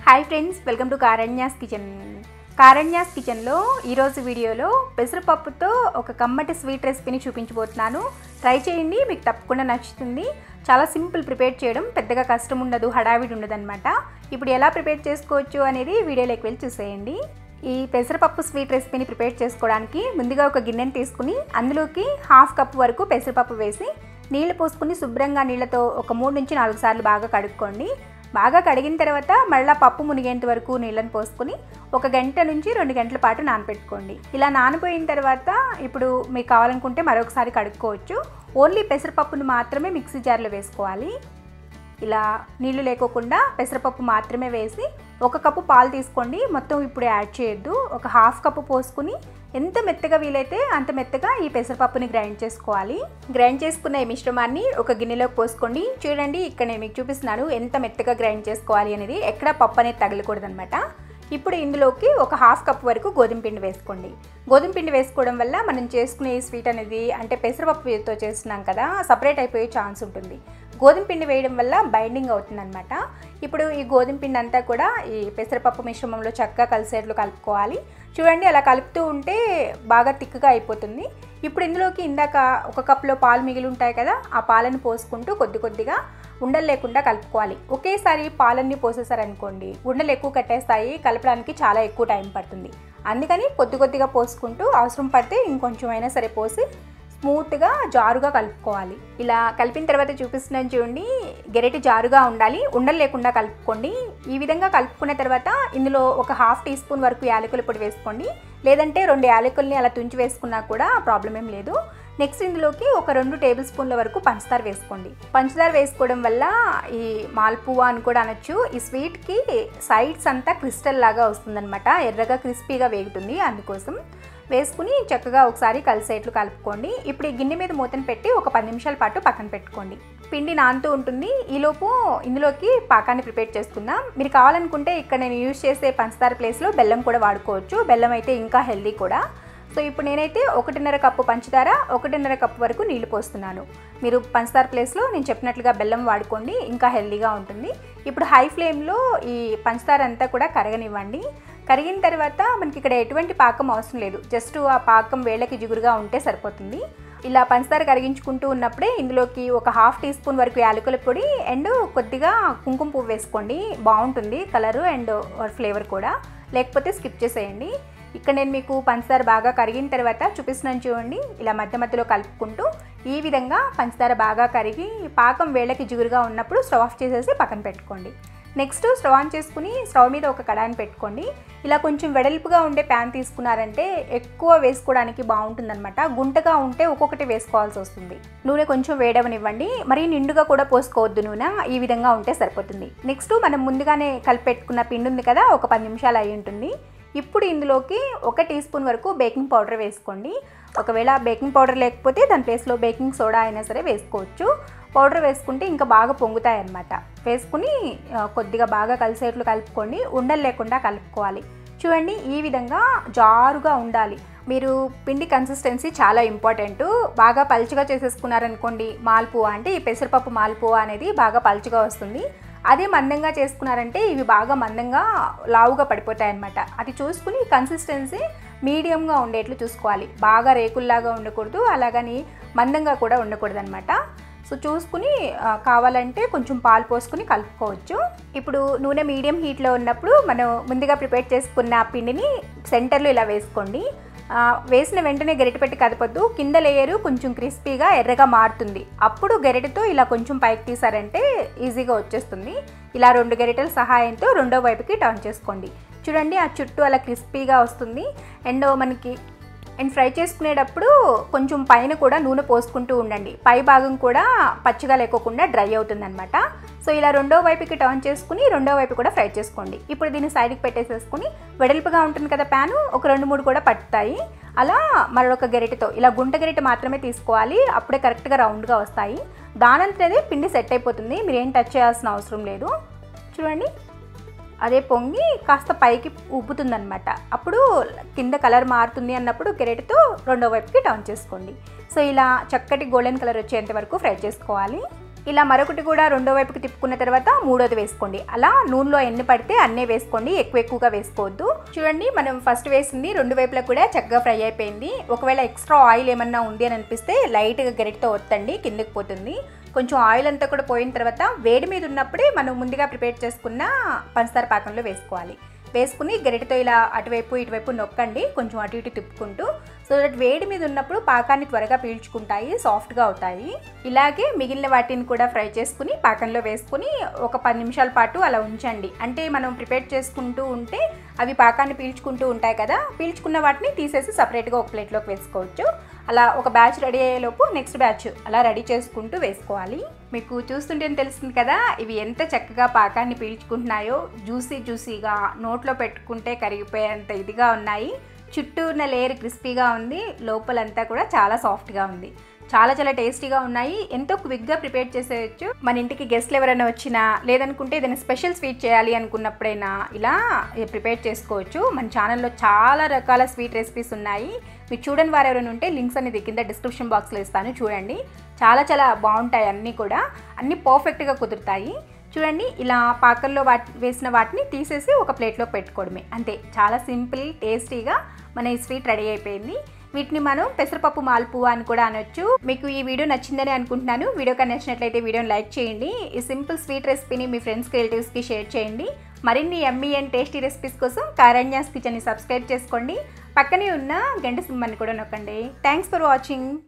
hi friends welcome to Karanya's kitchen Karanya's కిచెన్లో ఈరోజు వీడియోలో పెసరపప్పుతో ఒక కమ్మటి స్వీట్ రెసిపీని చూపించబోతున్నాను ట్రై చేయండి మీకు తప్పకుండా నచ్చుతుంది చాలా సింపుల్ ప్రిపేర్ చేయడం పెద్దగా కష్టం ఉండదు హడావిడి ఉండదన్నమాట ఇప్పుడు ఎలా ప్రిపేర్ చేసుకోవచ్చు అనేది వీడియోలోకి వెళ్ళి చూసేయండి ఈ పెసరపప్పు స్వీట్ రెసిపీని ప్రిపేర్ చేసుకోవడానికి ముందుగా ఒక గిన్నెని తీసుకుని అందులోకి హాఫ్ కప్ వరకు పెసరపప్పు వేసి నీళ్లు పోసుకుని శుభ్రంగా నీళ్ళతో ఒక మూడు నుంచి నాలుగు సార్లు బాగా కడుక్కోండి బాగా కడిగిన తర్వాత మళ్ళీ పప్పు మునిగేంత వరకు నీళ్ళని పోసుకుని ఒక గంట నుంచి రెండు గంటల పాటు నానబెట్టుకోండి ఇలా నానిపోయిన తర్వాత ఇప్పుడు మీకు కావాలనుకుంటే మరొకసారి కడుక్కోవచ్చు ఓన్లీ పెసరపప్పును మాత్రమే మిక్సీ జార్లో వేసుకోవాలి ఇలా నీళ్లు లేకోకుండా పెసరపప్పు మాత్రమే వేసి ఒక కప్పు పాలు తీసుకోండి మొత్తం ఇప్పుడు యాడ్ చేయొద్దు ఒక హాఫ్ కప్పు పోసుకుని ఎంత మెత్తగా వీలైతే అంత మెత్తగా ఈ పెసరపప్పుని గ్రైండ్ చేసుకోవాలి గ్రైండ్ చేసుకున్న ఈ మిశ్రమాన్ని ఒక గిన్నెలోకి పోసుకోండి చూడండి ఇక్కడ నేను మీకు చూపిస్తున్నాను ఎంత మెత్తగా గ్రైండ్ చేసుకోవాలి అనేది ఎక్కడ పప్పు అనేది తగలకూడదనమాట ఇప్పుడు ఇందులోకి ఒక హాఫ్ కప్ వరకు గోధుమ పిండి వేసుకోండి గోధుమ పిండి వేసుకోవడం వల్ల మనం చేసుకునే ఈ స్వీట్ అనేది అంటే పెసరపప్పుతో చేస్తున్నాం కదా సపరేట్ అయిపోయే ఛాన్స్ ఉంటుంది గోధుమ పిండి వేయడం వల్ల బైండింగ్ అవుతుందన్నమాట ఇప్పుడు ఈ గోధుమ పిండి అంతా కూడా ఈ పెసరపప్పు మిశ్రమంలో చక్కగా కలిసేట్లు కలుపుకోవాలి చూడండి అలా కలుపుతూ ఉంటే బాగా తిక్కుగా అయిపోతుంది ఇప్పుడు ఇందులోకి ఇందాక ఒక కప్లో పాలు మిగిలి ఉంటాయి కదా ఆ పాలను పోసుకుంటూ కొద్ది కొద్దిగా ఉండలు లేకుండా కలుపుకోవాలి ఒకేసారి పాలన్నీ పోసేసారనుకోండి ఉండలు ఎక్కువ కట్టేస్తాయి కలపడానికి చాలా ఎక్కువ టైం పడుతుంది అందుకని కొద్ది కొద్దిగా పోసుకుంటూ అవసరం పడితే ఇంకొంచెం అయినా సరే పోసి స్మూత్గా జారుగా కలుపుకోవాలి ఇలా కలిపిన తర్వాత చూపిస్తున్నాను చూడండి గెరెటి జారుగా ఉండాలి ఉండలు లేకుండా కలుపుకోండి ఈ విధంగా కలుపుకున్న తర్వాత ఇందులో ఒక హాఫ్ టీ స్పూన్ వరకు యాలకుల పొడి వేసుకోండి లేదంటే రెండు యాలకుల్ని అలా తుంచి వేసుకున్నా కూడా ప్రాబ్లం ఏం లేదు నెక్స్ట్ ఇందులోకి ఒక రెండు టేబుల్ స్పూన్ల వరకు పంచదార వేసుకోండి పంచదార వేసుకోవడం వల్ల ఈ మాల్పువా అని కూడా అనొచ్చు ఈ స్వీట్కి సైడ్స్ అంతా క్రిస్టల్ లాగా వస్తుందన్నమాట ఎర్రగా క్రిస్పీగా వేగుతుంది అందుకోసం వేసుకుని చక్కగా ఒకసారి కలిసేట్లు కలుపుకోండి ఇప్పుడు ఈ గిన్నె మీద మూతను పెట్టి ఒక పది నిమిషాల పాటు పక్కన పెట్టుకోండి పిండి నానుతూ ఉంటుంది ఈలోపు ఇందులోకి పాకాన్ని ప్రిపేర్ చేసుకుందాం మీరు కావాలనుకుంటే ఇక్కడ నేను యూజ్ చేసే పంచదార ప్లేస్లో బెల్లం కూడా వాడుకోవచ్చు బెల్లం అయితే ఇంకా హెల్దీ కూడా సో ఇప్పుడు నేనైతే ఒకటిన్నర కప్పు పంచదార ఒకటిన్నర కప్పు వరకు నీళ్లు పోస్తున్నాను మీరు పంచదార ప్లేస్లో నేను చెప్పినట్లుగా బెల్లం వాడుకోండి ఇంకా హెల్దీగా ఉంటుంది ఇప్పుడు హై ఫ్లేమ్లో ఈ పంచదార అంతా కూడా కరగనివ్వండి కరిగిన తర్వాత మనకి ఇక్కడ ఎటువంటి పాకం అవసరం లేదు జస్ట్ ఆ పాకం వేళ్ళకి జిగురుగా ఉంటే సరిపోతుంది ఇలా పంచదార కరిగించుకుంటూ ఉన్నప్పుడే ఇందులోకి ఒక హాఫ్ టీ స్పూన్ వరకు యాలకుల పొడి అండ్ కొద్దిగా కుంకుమ పువ్వు వేసుకోండి బాగుంటుంది కలరు అండ్ ఫ్లేవర్ కూడా లేకపోతే స్కిప్ చేసేయండి ఇక్కడ నేను మీకు పంచదార బాగా కరిగిన తర్వాత చూపిస్తున్నాను చూడండి ఇలా మధ్య మధ్యలో కలుపుకుంటూ ఈ విధంగా పంచదార బాగా కరిగి పాకం వేళ్ళకి జిగురుగా ఉన్నప్పుడు స్టవ్ ఆఫ్ చేసేసి పక్కన పెట్టుకోండి నెక్స్ట్ స్టవ్ ఆన్ చేసుకుని స్టవ్ మీద ఒక కడాయిని పెట్టుకోండి ఇలా కొంచెం వెడల్పుగా ఉండే ప్యాన్ తీసుకున్నారంటే ఎక్కువ వేసుకోవడానికి బాగుంటుందన్నమాట గుంటగా ఉంటే ఒక్కొక్కటి వేసుకోవాల్సి వస్తుంది నూనె కొంచెం వేడవనివ్వండి మరి నిండుగా కూడా పోసుకోవద్దు నూనె ఈ విధంగా ఉంటే సరిపోతుంది నెక్స్ట్ మనం ముందుగానే కలిపెట్టుకున్న పిండి ఉంది కదా ఒక పది నిమిషాలు అయి ఉంటుంది ఇప్పుడు ఇందులోకి ఒక టీ స్పూన్ వరకు బేకింగ్ పౌడర్ వేసుకోండి ఒకవేళ బేకింగ్ పౌడర్ లేకపోతే దాని ప్లేస్లో బేకింగ్ సోడా అయినా సరే వేసుకోవచ్చు పౌడర్ వేసుకుంటే ఇంకా బాగా పొంగుతాయి అన్నమాట వేసుకుని కొద్దిగా బాగా కలిసేట్లు కలుపుకోండి ఉండలు లేకుండా కలుపుకోవాలి చూడండి ఈ విధంగా జారుగా ఉండాలి మీరు పిండి కన్సిస్టెన్సీ చాలా ఇంపార్టెంట్ బాగా పలుచగా చేసేసుకున్నారనుకోండి మాల్పువా అంటే ఈ పెసరపప్పు మాల్పువా అనేది బాగా పలుచగా వస్తుంది అదే మందంగా చేసుకున్నారంటే ఇవి బాగా మందంగా లావుగా పడిపోతాయి అన్నమాట అది చూసుకుని కన్సిస్టెన్సీ మీడియంగా ఉండేట్లు చూసుకోవాలి బాగా రేకుల్లాగా ఉండకూడదు అలాగని మందంగా కూడా ఉండకూడదు అనమాట సో చూసుకుని కావాలంటే కొంచెం పాలు పోసుకుని కలుపుకోవచ్చు ఇప్పుడు నూనె మీడియం హీట్లో ఉన్నప్పుడు మనం ముందుగా ప్రిపేర్ చేసుకున్న పిండిని సెంటర్లో ఇలా వేసుకోండి వేసిన వెంటనే గరిటె పెట్టి కదపొద్దు కింద లేయరు కొంచెం క్రిస్పీగా ఎర్రగా మారుతుంది అప్పుడు గరిటెతో ఇలా కొంచెం పైకి తీసారంటే ఈజీగా వచ్చేస్తుంది ఇలా రెండు గరిటెల సహాయంతో రెండో వైపుకి టర్న్ చేసుకోండి చూడండి ఆ చుట్టూ అలా క్రిస్పీగా వస్తుంది అండ్ మనకి అండ్ ఫ్రై చేసుకునేటప్పుడు కొంచెం పైన కూడా నూనె పోసుకుంటూ ఉండండి పై భాగం కూడా పచ్చిగా లేకోకుండా డ్రై అవుతుందన్నమాట సో ఇలా రెండో వైపుకి టర్న్ చేసుకుని రెండో వైపు కూడా ఫ్రై చేసుకోండి ఇప్పుడు దీన్ని సైడ్కి పెట్టేసేసుకుని వెడల్పుగా ఉంటుంది కదా ప్యాను ఒక రెండు మూడు కూడా పట్టుతాయి అలా మరొక గరిటెతో ఇలా గుంట గరిటె మాత్రమే తీసుకోవాలి అప్పుడే కరెక్ట్గా రౌండ్గా వస్తాయి దానంతరదే పిండి సెట్ అయిపోతుంది మీరేం టచ్ చేయాల్సిన అవసరం లేదు చూడండి అదే పొంగి కాస్త పైకి ఉబ్బుతుందనమాట అప్పుడు కింద కలర్ మారుతుంది అన్నప్పుడు గెరెట్తో రెండో వైపుకి టర్న్ చేసుకోండి సో ఇలా చక్కటి గోల్డెన్ కలర్ వచ్చేంత వరకు ఫ్రై చేసుకోవాలి ఇలా మరొకటి కూడా రెండో వైపుకి తిప్పుకున్న తర్వాత మూడోది వేసుకోండి అలా నూనెలో ఎన్ని పడితే అన్నే వేసుకోండి ఎక్కువ ఎక్కువగా వేసుకోవద్దు చూడండి మనం ఫస్ట్ వేసింది రెండు వైపులా కూడా చక్కగా ఫ్రై అయిపోయింది ఒకవేళ ఎక్స్ట్రా ఆయిల్ ఏమన్నా ఉంది అని అనిపిస్తే లైట్గా గరిటతో ఒత్తండి కిందకి పోతుంది కొంచెం ఆయిల్ అంతా కూడా పోయిన తర్వాత వేడి మీద ఉన్నప్పుడే మనం ముందుగా ప్రిపేర్ చేసుకున్న పంచదార పాకంలో వేసుకోవాలి వేసుకుని గరిటతో ఇలా అటువైపు ఇటువైపు నొక్కండి కొంచెం అటు ఇటు తిప్పుకుంటూ సో దట్ వేడి మీద ఉన్నప్పుడు పాకాన్ని త్వరగా పీల్చుకుంటాయి సాఫ్ట్గా అవుతాయి ఇలాగే మిగిలిన వాటిని కూడా ఫ్రై చేసుకుని పాకంలో వేసుకుని ఒక పది నిమిషాల పాటు అలా ఉంచండి అంటే మనం ప్రిపేర్ చేసుకుంటూ ఉంటే అవి పాకాన్ని పీల్చుకుంటూ ఉంటాయి కదా పీల్చుకున్న వాటిని తీసేసి సపరేట్గా ఒక ప్లేట్లోకి వేసుకోవచ్చు అలా ఒక బ్యాచ్ రెడీ అయ్యేలోపు నెక్స్ట్ బ్యాచ్ అలా రెడీ చేసుకుంటూ వేసుకోవాలి మీకు చూస్తుంటే తెలుస్తుంది కదా ఇవి ఎంత చక్కగా పాకాన్ని పీల్చుకుంటున్నాయో జ్యూసీ జ్యూసీగా నోట్లో పెట్టుకుంటే కరిగిపోయేంత ఇదిగా ఉన్నాయి చుట్టూ ఉన్న లేయర్ క్రిస్పీగా ఉంది లోపలంతా కూడా చాలా సాఫ్ట్గా ఉంది చాలా చాలా టేస్టీగా ఉన్నాయి ఎంతో క్విక్గా ప్రిపేర్ చేసేయచ్చు మన ఇంటికి గెస్ట్లు ఎవరైనా వచ్చినా లేదనుకుంటే ఏదైనా స్పెషల్ స్వీట్ చేయాలి అనుకున్నప్పుడైనా ఇలా ప్రిపేర్ చేసుకోవచ్చు మన ఛానల్లో చాలా రకాల స్వీట్ రెసిపీస్ ఉన్నాయి మీరు చూడని వారు ఎవరైనా ఉంటే లింక్స్ అనేది కింద డిస్క్రిప్షన్ బాక్స్లో ఇస్తాను చూడండి చాలా చాలా బాగుంటాయి అన్నీ కూడా అన్నీ పర్ఫెక్ట్గా కుదురుతాయి చూడండి ఇలా పాకల్లో వాటి వేసిన వాటిని తీసేసి ఒక ప్లేట్లో పెట్టుకోవడమే అంతే చాలా సింపుల్ టేస్టీగా మన ఈ స్వీట్ రెడీ అయిపోయింది వీటిని మనం పెసరపప్పు మాల్పువ అని కూడా అనొచ్చు మీకు ఈ వీడియో నచ్చిందని అనుకుంటున్నాను వీడియో కానీ నచ్చినట్లయితే వీడియోని లైక్ చేయండి ఈ సింపుల్ స్వీట్ రెసిపీని మీ ఫ్రెండ్స్కి రిలేటివ్స్కి షేర్ చేయండి మరిన్ని ఎమ్మీ అండ్ టేస్టీ రెసిపీస్ కోసం కారణ్యాస్ కిచెన్ని సబ్స్క్రైబ్ చేసుకోండి పక్కనే ఉన్న గంట సింహాన్ని కూడా నొక్కండి థ్యాంక్స్ ఫర్ వాచింగ్